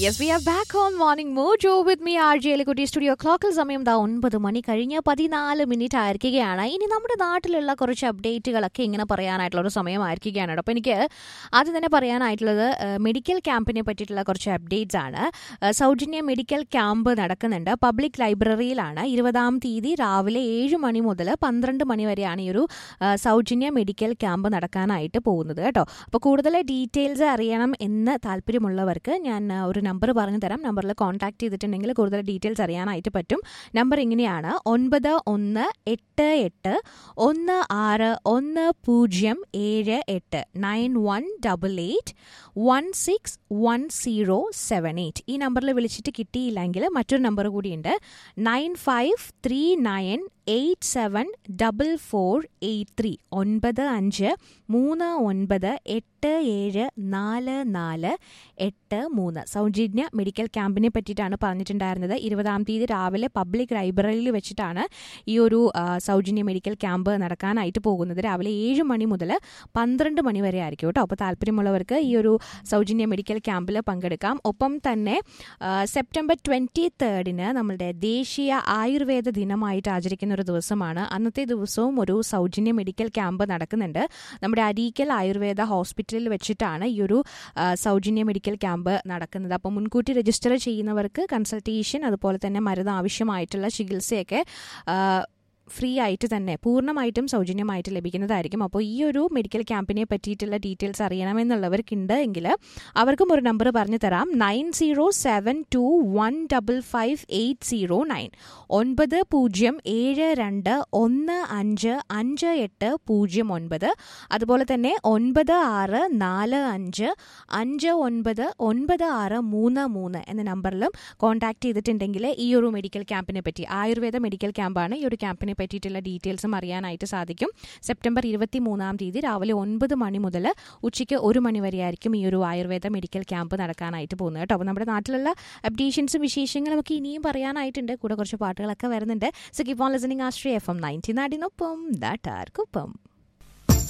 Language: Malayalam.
yes we are back on morning mojo with me R J എലിക്കുട്ടി സ്റ്റുഡിയോ ക്ലോക്കിൽ സമയം ദാ ഒൻപത് മണി കഴിഞ്ഞ് പതിനാല് മിനിറ്റ് ആയിരിക്കുകയാണ് ഇനി നമ്മുടെ നാട്ടിലുള്ള കുറച്ച് അപ്ഡേറ്റുകളൊക്കെ ഇങ്ങനെ പറയാനായിട്ടുള്ള ഒരു സമയമായിരിക്കുകയാണ് കേട്ടോ അപ്പോൾ എനിക്ക് ആദ്യം തന്നെ പറയാനായിട്ടുള്ളത് ഏഹ്, മെഡിക്കൽ ക്യാമ്പിനെ പറ്റിയിട്ടുള്ള കുറച്ച് അപ്ഡേറ്റ്സ് ആണ് ഏഹ്, സൗജന്യ മെഡിക്കൽ ക്യാമ്പ് നടക്കുന്നുണ്ട് പബ്ലിക് ലൈബ്രറിയിലാണ് ഇരുപതാം തീയതി രാവിലെ ഏഴ് മണി മുതൽ പന്ത്രണ്ട് മണി വരെയാണ് ഈ ഒരു ഏഹ്, സൗജന്യ മെഡിക്കൽ ക്യാമ്പ് നടക്കാനായിട്ട് പോകുന്നത് കേട്ടോ അപ്പോൾ കൂടുതൽ ഡീറ്റെയിൽസ് അറിയണം എന്ന് താല്പര്യമുള്ളവർക്ക് ഞാൻ ആ, ഒരു നമ്പർ പറഞ്ഞു തരാം നമ്പറിൽ കോൺടാക്ട് ചെയ്തിട്ടുണ്ടെങ്കിൽ കൂടുതൽ ഡീറ്റെയിൽസ് അറിയാനായിട്ട് പറ്റും നമ്പർ ഇങ്ങനെയാണ് ഒൻപത് ഒന്ന് എട്ട് എട്ട് ഒന്ന് ആറ് ഒന്ന് പൂജ്യം ഏഴ് എട്ട് nine one double eight one six one zero seven eight ഈ നമ്പറിൽ വിളിച്ചിട്ട് കിട്ടിയില്ലെങ്കിൽ മറ്റൊരു നമ്പർ കൂടിയുണ്ട് nine five three nine eight seven double four eight three ഒൻപത് അഞ്ച് മൂന്ന് ഒൻപത് എട്ട് ഏഴ് നാല് നാല് എട്ട് മൂന്ന് സൗജന്യ മെഡിക്കൽ ക്യാമ്പിനെ പറ്റിയിട്ടാണ് പറഞ്ഞിട്ടുണ്ടായിരുന്നത് ഇരുപതാം തീയതി രാവിലെ പബ്ലിക് ലൈബ്രറിയിൽ വെച്ചിട്ടാണ് ഈ ഒരു ആ, സൗജന്യ മെഡിക്കൽ ക്യാമ്പ് നടക്കാനായിട്ട് പോകുന്നത് രാവിലെ ഏഴ് മണി മുതൽ പന്ത്രണ്ട് മണി വരെ ആയിരിക്കും കേട്ടോ അപ്പോൾ താല്പര്യമുള്ളവർക്ക് ഈ ഒരു സൗജന്യ മെഡിക്കൽ ക്യാമ്പിൽ പങ്കെടുക്കാം ഒപ്പം തന്നെ ആ, സെപ്റ്റംബർ ട്വൻറ്റി തേർഡിന് നമ്മളുടെ ദേശീയ ആയുർവേദ ദിനമായിട്ട് ആചരിക്കുന്ന ഒരു ദിവസമാണ് അന്നത്തെ ദിവസവും ഒരു സൗജന്യ മെഡിക്കൽ ക്യാമ്പ് നടക്കുന്നുണ്ട് നമ്മുടെ അരീക്കൽ ആയുർവേദ ഹോസ്പിറ്റലിൽ വെച്ചിട്ടാണ് ഈ ഒരു ആ, സൗജന്യ മെഡിക്കൽ ക്യാമ്പ് നടക്കുന്നത് അപ്പോൾ മുൻകൂട്ടി രജിസ്റ്റർ ചെയ്യുന്നവർക്ക് കൺസൾട്ടേഷൻ അതുപോലെ തന്നെ മരുന്ന് ആവശ്യമായിട്ടുള്ള ചികിത്സയൊക്കെ ആ, ഫ്രീ ആയിട്ട് തന്നെ പൂർണ്ണമായിട്ടും സൗജന്യമായിട്ട് ലഭിക്കുന്നതായിരിക്കും അപ്പോൾ ഈ ഒരു മെഡിക്കൽ ക്യാമ്പിനെ പറ്റിയിട്ടുള്ള ഡീറ്റെയിൽസ് അറിയണമെന്നുള്ളവർക്കുണ്ട് എങ്കിൽ അവർക്കും ഒരു നമ്പർ പറഞ്ഞു തരാം nine zero seven two one double five eight zero nine ഒൻപത് പൂജ്യം ഏഴ് രണ്ട് ഒന്ന് അഞ്ച് അഞ്ച് എട്ട് പൂജ്യം ഒൻപത് അതുപോലെ തന്നെ ഒൻപത് ആറ് നാല് അഞ്ച് അഞ്ച് ഒൻപത് ഒൻപത് ആറ് മൂന്ന് മൂന്ന് എന്ന നമ്പറിലും കോൺടാക്ട് ചെയ്തിട്ടുണ്ടെങ്കിൽ ഈ ഒരു മെഡിക്കൽ ക്യാമ്പിനെ പറ്റി ആയുർവേദ മെഡിക്കൽ ക്യാമ്പാണ് ഈ ഒരു ക്യാമ്പിനെ പറ്റിയിട്ടുള്ള ഡീറ്റെയിൽസും അറിയാനായിട്ട് സാധിക്കും സെപ്റ്റംബർ ഇരുപത്തി മൂന്നാം തീയതി രാവിലെ ഒൻപത് മണി മുതൽ ഉച്ചയ്ക്ക് ഒരു മണി വരെയായിരിക്കും ഈ ഒരു ആയുർവേദ മെഡിക്കൽ ക്യാമ്പ് നടക്കാനായിട്ട് പോകുന്നത് കേട്ടോ അപ്പോൾ നമ്മുടെ നാട്ടിലുള്ള അപ്ഡേഷൻസും വിശേഷങ്ങളും ഒക്കെ ഇനിയും പറയാനായിട്ടുണ്ട് കൂടെ കുറച്ച് പാട്ടുകളൊക്കെ വരുന്നുണ്ട് so keep on listening Ashraya F M ninety നാടിനൊപ്പം ദാട്ടാർക്കൊപ്പം